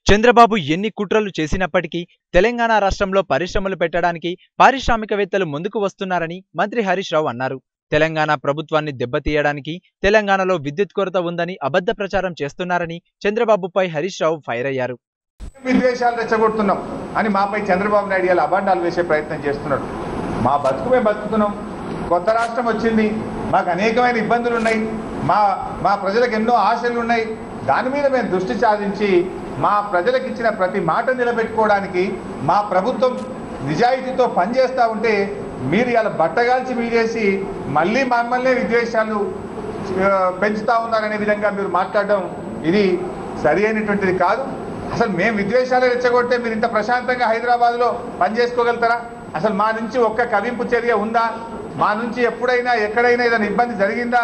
చంద్రబాబు ఎన్ని కుట్రలు చేసినప్పటికీ తెలంగాణ రాష్ట్రంలో పరిశ్రమలు పెట్టడానికి పారిశ్రామికవేత్తలు ముందుకు వస్తున్నారని మంత్రి హరీష్ రావు అన్నారు తెలంగాణ ప్రభుత్వాన్ని దెబ్బతీయడానికి తెలంగాణలో విద్యుత్ కొరత ఉందని అబద్ధ ప్రచారం చేస్తున్నారని చంద్రబాబుపై హరీష్ రావు ఫైర్ అయ్యారు విద్వేషాలు రెచ్చగొడుతున్నాం అని మాపై చంద్రబాబు నాయుడు గారు అబాండాలు వేసే ప్రయత్నం చేస్తున్నాడు మా బతుకు మేము బతుకుతున్నాం కొత్త రాష్ట్రం వచ్చింది మాకు అనేకమైన ఇబ్బందులు ఉన్నాయి మా మా ప్రజలకు ఎన్నో ఆశలు ఉన్నాయి దాని మీద మేము దృష్టి సాధించి మా ప్రజలకు ఇచ్చిన ప్రతి మాట నిలబెట్టుకోవడానికి మా ప్రభుత్వం నిజాయితీతో పనిచేస్తూ ఉంటే మీరు ఇలా బట్టగాల్చి మీరేసి మళ్ళీ మమ్మల్నే విద్వేషాలు ఆ, పెంచుతా ఉన్నారనే విధంగా మీరు మాట్లాడడం ఇది సరి అయినటువంటిది కాదు అసలు మేము విద్వేషాలు రెచ్చగొట్టే మీరు ఇంత ప్రశాంతంగా హైదరాబాద్లో పనిచేసుకోగలుగుతారా అసలు మా నుంచి ఒక్క కవింపు చర్య ఉందా మా నుంచి ఎప్పుడైనా ఎక్కడైనా ఏదైనా ఇబ్బంది జరిగిందా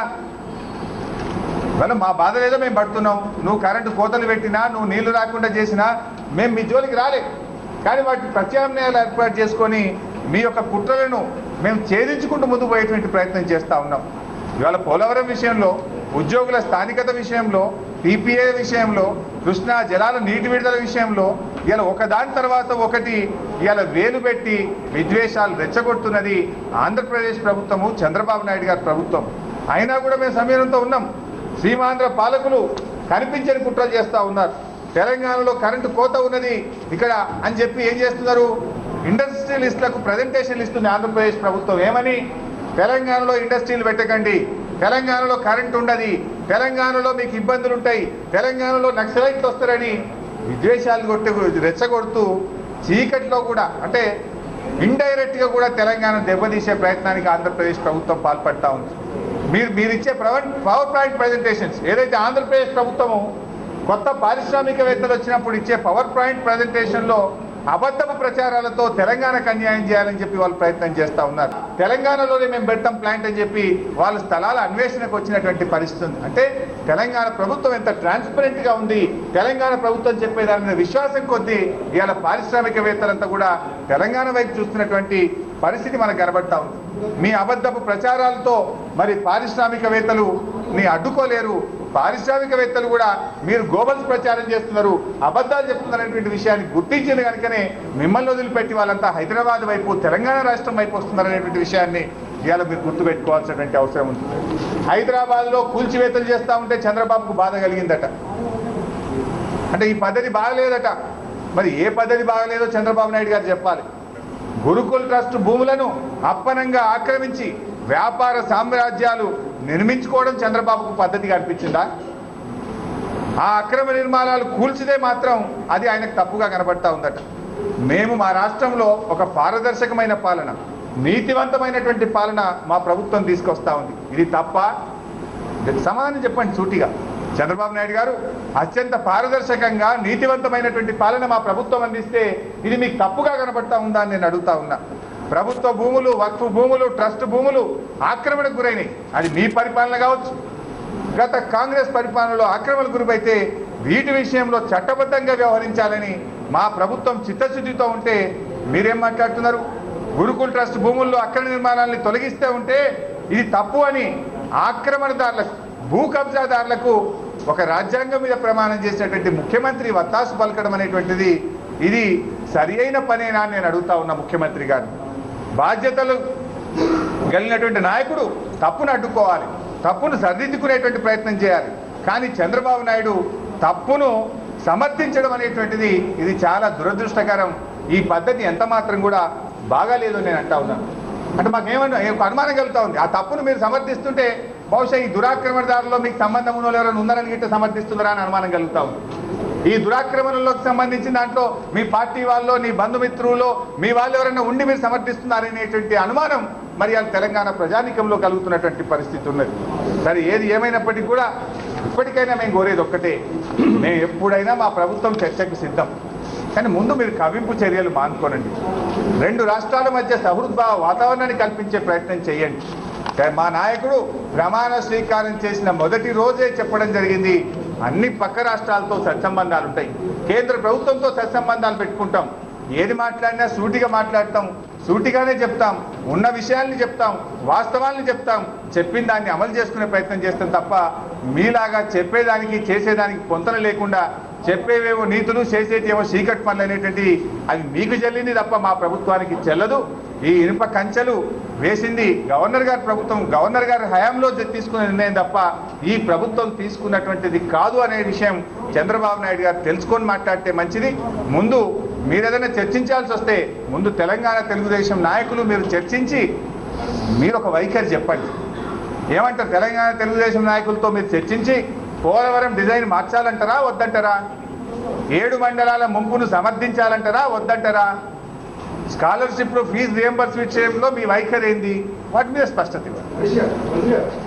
ఇవాళ మా బాధ లేదో మేము పడుతున్నాం నువ్వు కరెంటు కోతలు పెట్టినా నువ్వు నీళ్లు రాకుండా చేసినా మేము మీ జోలికి రాలే కానీ వాటి ప్రత్యామ్నాయాలు ఏర్పాటు చేసుకొని మీ యొక్క కుట్రలను మేము ఛేదించుకుంటూ ముందుకు పోయేటువంటి ప్రయత్నం చేస్తూ ఉన్నాం ఇవాళ పోలవరం విషయంలో ఉద్యోగుల స్థానికత విషయంలో టీపీఏ విషయంలో కృష్ణా జలాల నీటి విడుదల విషయంలో ఇలా ఒకదాని తర్వాత ఒకటి ఇవాళ వేలు పెట్టి విద్వేషాలు రెచ్చగొడుతున్నది ఆంధ్రప్రదేశ్ ప్రభుత్వము చంద్రబాబు నాయుడు గారి ప్రభుత్వం అయినా కూడా మేము సమీరంతో ఉన్నాం సీమాంధ్ర పాలకులు కనిపించని కుట్రలు చేస్తూ ఉన్నారు తెలంగాణలో కరెంటు కోత ఉన్నది ఇక్కడ అని చెప్పి ఏం చేస్తున్నారు ఇండస్ట్రియలిస్టులకు ప్రజెంటేషన్ ఇస్తుంది ఆంధ్రప్రదేశ్ ప్రభుత్వం ఏమని తెలంగాణలో ఇండస్ట్రీలు పెట్టకండి తెలంగాణలో కరెంట్ ఉండదు తెలంగాణలో మీకు ఇబ్బందులు ఉంటాయి తెలంగాణలో నక్సలైట్లు వస్తారని విద్వేషాలు కొట్టి రెచ్చగొడుతూ చీకట్లో కూడా అంటే ఇండైరెక్ట్ గా కూడా తెలంగాణ దెబ్బతీసే ప్రయత్నానికి ఆంధ్రప్రదేశ్ ప్రభుత్వం పాల్పడతా ఉంది మీరు మీరు ఇచ్చే పవర్ పవర్ పాయింట్ ప్రజెంటేషన్స్ ఏదైతే ఆంధ్రప్రదేశ్ ప్రభుత్వము కొత్త పారిశ్రామికవేత్తలు వచ్చినప్పుడు ఇచ్చే పవర్ పాయింట్ ప్రజెంటేషన్లో అబద్ధపు ప్రచారాలతో తెలంగాణకు అన్యాయం చేయాలని చెప్పి వాళ్ళు ప్రయత్నం చేస్తా ఉన్నారు తెలంగాణలోనే మేము పెడతాం ప్లాంట్ అని చెప్పి వాళ్ళ స్థలాల అన్వేషణకు వచ్చినటువంటి పరిస్థితి ఉంది అంటే తెలంగాణ ప్రభుత్వం ఎంత ట్రాన్స్పరెంట్ గా ఉంది తెలంగాణ ప్రభుత్వం చెప్పేదాని మీద విశ్వాసం కొద్దీ ఇవాళ పారిశ్రామికవేత్తలంతా కూడా తెలంగాణ వైపు చూస్తున్నటువంటి పరిస్థితి మనకు కనబడతా ఉంది మీ అబద్ధపు ప్రచారాలతో మరి పారిశ్రామికవేత్తలు ని అడ్డుకోలేరు పారిశ్రామికవేత్తలు కూడా మీరు గోబల్స్ ప్రచారం చేస్తున్నారు అబద్ధాలు చెప్తున్నారనేటువంటి విషయాన్ని గుర్తించింది కనుకనే మిమ్మల్ని వదిలిపెట్టి వాళ్ళంతా హైదరాబాద్ వైపు తెలంగాణ రాష్ట్రం వైపు వస్తున్నారనేటువంటి విషయాన్ని ఇవాళ మీరు గుర్తుపెట్టుకోవాల్సినటువంటి అవసరం ఉంది హైదరాబాద్లో కూల్చివేతలు చేస్తూ ఉంటే చంద్రబాబుకు బాధ కలిగిందట అంటే ఈ పద్ధతి బాగలేదట మరి ఏ పద్ధతి బాగలేదో చంద్రబాబు నాయుడు గారు చెప్పాలి గురుకుల్ ట్రస్ట్ భూములను అప్పనంగా ఆక్రమించి వ్యాపార సామ్రాజ్యాలు నిర్మించుకోవడం చంద్రబాబుకు పద్ధతిగా అనిపించిందా ఆ అక్రమ నిర్మాణాలు కూల్చితే మాత్రం అది ఆయనకు తప్పుగా కనబడతా ఉందట మేము మా రాష్ట్రంలో ఒక పారదర్శకమైన పాలన నీతివంతమైనటువంటి పాలన మా ప్రభుత్వం తీసుకొస్తా ఉంది ఇది తప్ప దీనికి సమాధానం చెప్పండి సూటిగా చంద్రబాబు నాయుడు గారు అత్యంత పారదర్శకంగా నీతివంతమైనటువంటి పాలన మా ప్రభుత్వం అందిస్తే ఇది మీకు తప్పుగా కనబడతా ఉందా అని నేను అడుగుతా ఉన్నా ప్రభుత్వ భూములు వక్ఫ్ భూములు ట్రస్ట్ భూములు ఆక్రమణకు గురైనాయి అది మీ పరిపాలన కావచ్చు గత కాంగ్రెస్ పరిపాలనలో ఆక్రమణకు గురైతే వీటి విషయంలో చట్టబద్ధంగా వ్యవహరించాలని మా ప్రభుత్వం చిత్తశుద్ధితో ఉంటే మీరేం మాట్లాడుతున్నారు గురుకుల్ ట్రస్ట్ భూముల్లో అక్రమ నిర్మాణాలని తొలగిస్తే ఉంటే ఇది తప్పు అని ఆక్రమణదారులకు భూ కబ్జాదారులకు ఒక రాజ్యాంగం మీద ప్రమాణం చేసినటువంటి ముఖ్యమంత్రి వత్తాసు పలకడం అనేటువంటిది ఇది సరి అయిన పనేనా అని నేను అడుగుతా ఉన్నా ముఖ్యమంత్రి గారిని బాధ్యతలు కలిగినటువంటి నాయకుడు తప్పును అడ్డుకోవాలి తప్పును సరిదిద్దుకునేటువంటి ప్రయత్నం చేయాలి కానీ చంద్రబాబు నాయుడు తప్పును సమర్థించడం అనేటువంటిది ఇది చాలా దురదృష్టకరం ఈ పద్ధతి ఎంత మాత్రం కూడా బాగాలేదు నేను అంటా ఉన్నాను అంటే మాకేమన్నా ఏ- ఒక అనుమానం కలుగుతా ఉంది ఆ తప్పును మీరు సమర్థిస్తుంటే బహుశా ఈ దురాక్రమణదారులో మీకు సంబంధం ఉన్న వాళ్ళు ఎవరైనా ఉన్నారని గిట్ట సమర్థిస్తున్నారా అని అనుమానం కలుగుతా ఉంది ఈ దురాక్రమణలోకి సంబంధించిన దాంట్లో మీ పార్టీ వాళ్ళు నీ బంధుమిత్రులు మీ వాళ్ళు ఎవరైనా ఉండి మీరు సమర్థిస్తున్నారనేటువంటి అనుమానం మరి అది తెలంగాణ ప్రజానికంలో కలుగుతున్నటువంటి పరిస్థితి ఉన్నది సరే ఏది ఏమైనప్పటికీ కూడా ఇప్పటికైనా మేము కోరేది ఒక్కటే మేము ఎప్పుడైనా మా ప్రభుత్వం చర్చకు సిద్ధం కానీ ముందు మీరు కవింపు చర్యలు మానుకోనండి రెండు రాష్ట్రాల మధ్య సహృద్భావ వాతావరణాన్ని కల్పించే ప్రయత్నం చేయండి కానీ మా నాయకుడు ప్రమాణ స్వీకారం చేసిన మొదటి రోజే చెప్పడం జరిగింది అన్ని పక్క రాష్ట్రాలతో సత్సంబంధాలు ఉంటాయి కేంద్ర ప్రభుత్వంతో సత్సంబంధాలు పెట్టుకుంటాం ఏది మాట్లాడినా సూటిగా మాట్లాడతాం సూటిగానే చెప్తాం ఉన్న విషయాల్ని చెప్తాం వాస్తవాల్ని చెప్తాం చెప్పిన దాన్ని అమలు చేసుకునే ప్రయత్నం చేస్తాం తప్ప మీలాగా చెప్పేదానికి చేసేదానికి పొంతన లేకుండా చెప్పేవేవో నీతులు చేసేటేమో చీకటి పనులు అనేటువంటి అవి మీకు చెల్లింది తప్ప మా ప్రభుత్వానికి చెల్లదు ఈ ఇనుప కంచెలు వేసింది గవర్నర్ గారి ప్రభుత్వం గవర్నర్ గారి హయాంలో జ- తీసుకున్న నిర్ణయం తప్ప ఈ ప్రభుత్వం తీసుకున్నటువంటిది కాదు అనే విషయం చంద్రబాబు నాయుడు గారు తెలుసుకొని మాట్లాడితే మంచిది ముందు మీరు ఏదైనా చర్చించాల్సి వస్తే ముందు తెలంగాణ తెలుగుదేశం నాయకులు మీరు చర్చించి మీరు ఒక వైఖరి చెప్పండి ఏమంటారు తెలంగాణ తెలుగుదేశం నాయకులతో మీరు చర్చించి పోలవరం డిజైన్ మార్చాలంటారా వద్దంటారా ఏడు మండలాల ముంపును సమర్థించాలంటారా వద్దంటారా స్కాలర్షిప్లో ఫీజు రియంబర్స్ విషయంలో మీ వైఖరి ఏంది వాటి మీద స్పష్టత ఇవ్వండి